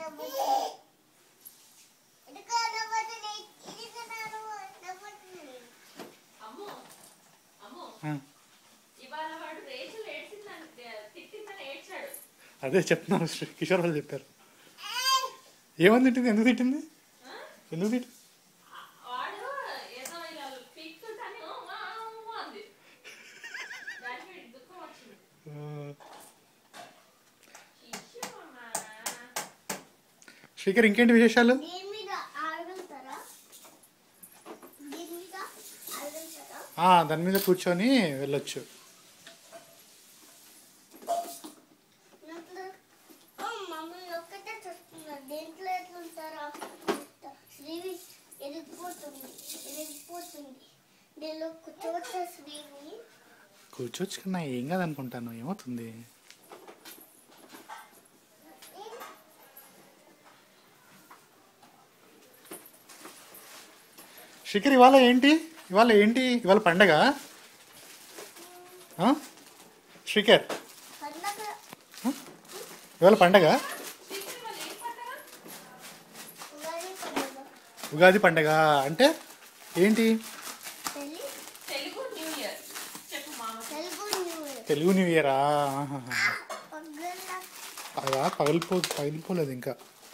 అమ్మో అమ్మో ఆ, ఇవాళ వాడు రేషలు ఏడ్చిందని తిట్టిందని ఏడ్చాడు అదే చెప్తున్నాను శ్రీ- కిషోర్ వాళ్ళు చెప్పారు ఏమని తిట్టింది ఎందుకు తిట్టింది ఆ? ఎందుకు తిట్టి వాడు ఏదో ఇలా పీక్తుంటాను అంది దానికి వీడికి దుఃఖం వచ్చింది ఇచ్చేమమ్మా. శ్రీకర్ ఇంకేంటి విశేషాలు దీని మీద ఆడగలుగుతారా దీని మీద ఆడగలుగుతారా ఆ, దాని మీద కూర్చొని వెళ్ళొచ్చు నాకు ఓ, మమ్మల్ని ఒక్కటే చూస్తున్నారు దేంట్లో ఎట్లుంటారా శ్రీవి ఎరిగిపోతుంది ఎరిగిపోతుంది దీనిలో కూర్చోవచ్చా శ్రీవి కూర్చోవచ్చు కన్నా ఏం కాదనుకుంటాను ఏమవుతుంది శిఖర్ ఇవాళ ఏంటి ఇవాళ ఏంటి ఇవాళ పండగ ఆ? శిఖర్ పండగ ఇవాళ పండగ శ్రీకర్ వాళ్ళు ఏం పడ్డారా ఉగాది పండుగ ఉగాది పండగ అంటే ఏంటి తెలి తెలుగు న్యూ ఇయర్ చెప్పు మామ Telugu new year Telugu new ఇయరా ఆహాహా. పగ్గల అదా పగిలిపో పగిలిపోలేదు ఇంకా